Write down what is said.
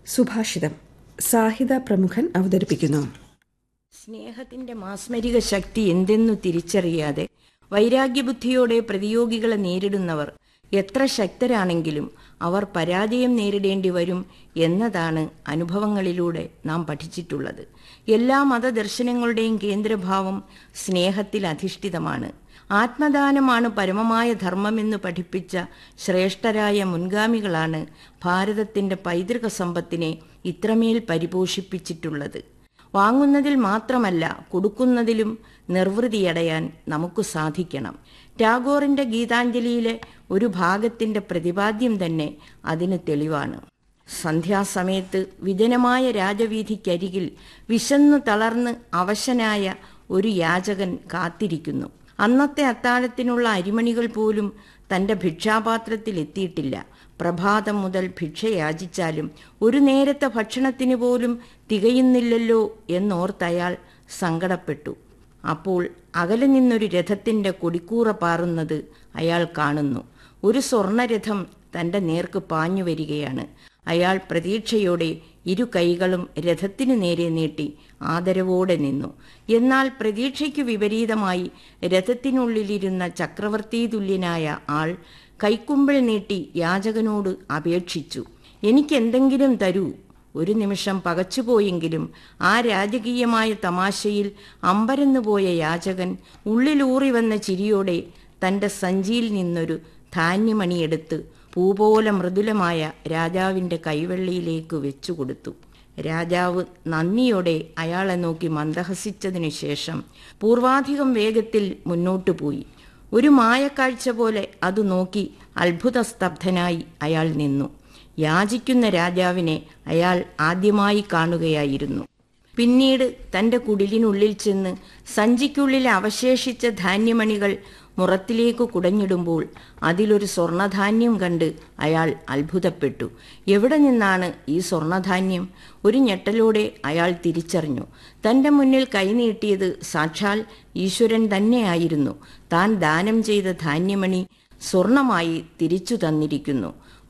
സുഭാഷിതം സാഹിത പ്രമുഖൻ അവതരിപ്പിക്കുന്നു സ്നേഹത്തിന്റെ മാസ്മരിക ശക്തി എന്തെന്നു തിരിച്ചറിയാതെ വൈരാഗ്യബുദ്ധിയോടെ പ്രതിയോഗികളെ നേരിടുന്നവർ എത്ര ശക്തരാണെങ്കിലും അവർ പരാജയം നേരിടേണ്ടി വരും എന്നതാണ് അനുഭവങ്ങളിലൂടെ നാം പഠിച്ചിട്ടുള്ളത് എല്ലാ മതദർശനങ്ങളുടെയും കേന്ദ്രഭാവം സ്നേഹത്തിൽ അധിഷ്ഠിതമാണ് ആത്മദാനമാണ് പരമമായ ധർമ്മമെന്ന് പഠിപ്പിച്ച ശ്രേഷ്ഠരായ മുൻഗാമികളാണ് ഭാരതത്തിന്റെ പൈതൃക സമ്പത്തിനെ ഇത്രമേൽ പരിപോഷിപ്പിച്ചിട്ടുള്ളത് വാങ്ങുന്നതിൽ മാത്രമല്ല കൊടുക്കുന്നതിലും നിർവൃതിയടയാൻ നമുക്ക് സാധിക്കണം ടാഗോറിന്റെ ഗീതാഞ്ജലിയിലെ ഒരു ഭാഗത്തിന്റെ പ്രതിപാദ്യം തന്നെ അതിന് തെളിവാണ് സന്ധ്യാസമയത്ത് വിജനമായ രാജവീഥിക്കരികിൽ വിശന്നു തളർന്ന് അവശനായ ഒരു യാചകൻ കാത്തിരിക്കുന്നു അന്നത്തെ അത്താഴത്തിനുള്ള അരിമണികൾ പോലും തന്റെ ഭിക്ഷാപാത്രത്തിൽ എത്തിയിട്ടില്ല പ്രഭാതം മുതൽ ഭിക്ഷ യാചിച്ചാലും ഒരു നേരത്തെ ഭക്ഷണത്തിന് പോലും തികയുന്നില്ലല്ലോ എന്നോർത്തയാൾ സങ്കടപ്പെട്ടു അപ്പോൾ അകലെ നിന്നൊരു രഥത്തിന്റെ കൊടിക്കൂറ പാറുന്നത് അയാൾ കാണുന്നു ഒരു സ്വർണരഥം തന്റെ നേർക്ക് പാഞ്ഞു വരികയാണ് അയാൾ പ്രതീക്ഷയോടെ ഇരു കൈകളും രഥത്തിനു നേരെ നീട്ടി ആദരവോടെ നിന്നു എന്നാൽ പ്രതീക്ഷയ്ക്കു വിപരീതമായി രഥത്തിനുള്ളിലിരുന്ന ചക്രവർത്തി തുല്യനായ ആൾ കൈക്കുമ്പിൾ നീട്ടി യാചകനോട് അപേക്ഷിച്ചു എനിക്കെന്തെങ്കിലും തരൂ ഒരു നിമിഷം പകച്ചുപോയെങ്കിലും ആ രാജകീയമായ തമാശയിൽ അമ്പരന്നുപോയ യാചകൻ ഉള്ളിലൂറി വന്ന ചിരിയോടെ തന്റെ സഞ്ചിയിൽ നിന്നൊരു ധാന്യമണിയെടുത്ത് പൂപോലെ മൃദുലമായ രാജാവിന്റെ കൈവെള്ളിയിലേക്ക് വെച്ചുകൊടുത്തു രാജാവ് നന്ദിയോടെ അയാളെ നോക്കി മന്ദഹസിച്ചതിനു ശേഷം പൂർവാധികം വേഗത്തിൽ മുന്നോട്ടു പോയി ഒരു മായക്കാഴ്ച പോലെ അത് നോക്കി അത്ഭുതസ്തബ്ധനായി അയാൾ നിന്നു യാചിക്കുന്ന രാജാവിനെ അയാൾ ആദ്യമായി കാണുകയായിരുന്നു പിന്നീട് തന്റെ കുടിലിനുള്ളിൽ ചെന്ന് സഞ്ചിക്കുള്ളിൽ അവശേഷിച്ച ധാന്യമണികൾ മുറത്തിലേക്ക് കുടഞ്ഞിടുമ്പോൾ അതിലൊരു സ്വർണധാന്യം കണ്ട് അയാൾ അത്ഭുതപ്പെട്ടു എവിടെ നിന്നാണ് ഈ സ്വർണധാന്യം ഒരു ഞെട്ടലോടെ അയാൾ തിരിച്ചറിഞ്ഞു തന്റെ മുന്നിൽ കൈനീട്ടിയത് സാക്ഷാൽ ഈശ്വരൻ തന്നെയായിരുന്നു താൻ ദാനം ചെയ്ത ധാന്യമണി സ്വർണമായി തിരിച്ചു തന്നിരിക്കുന്നു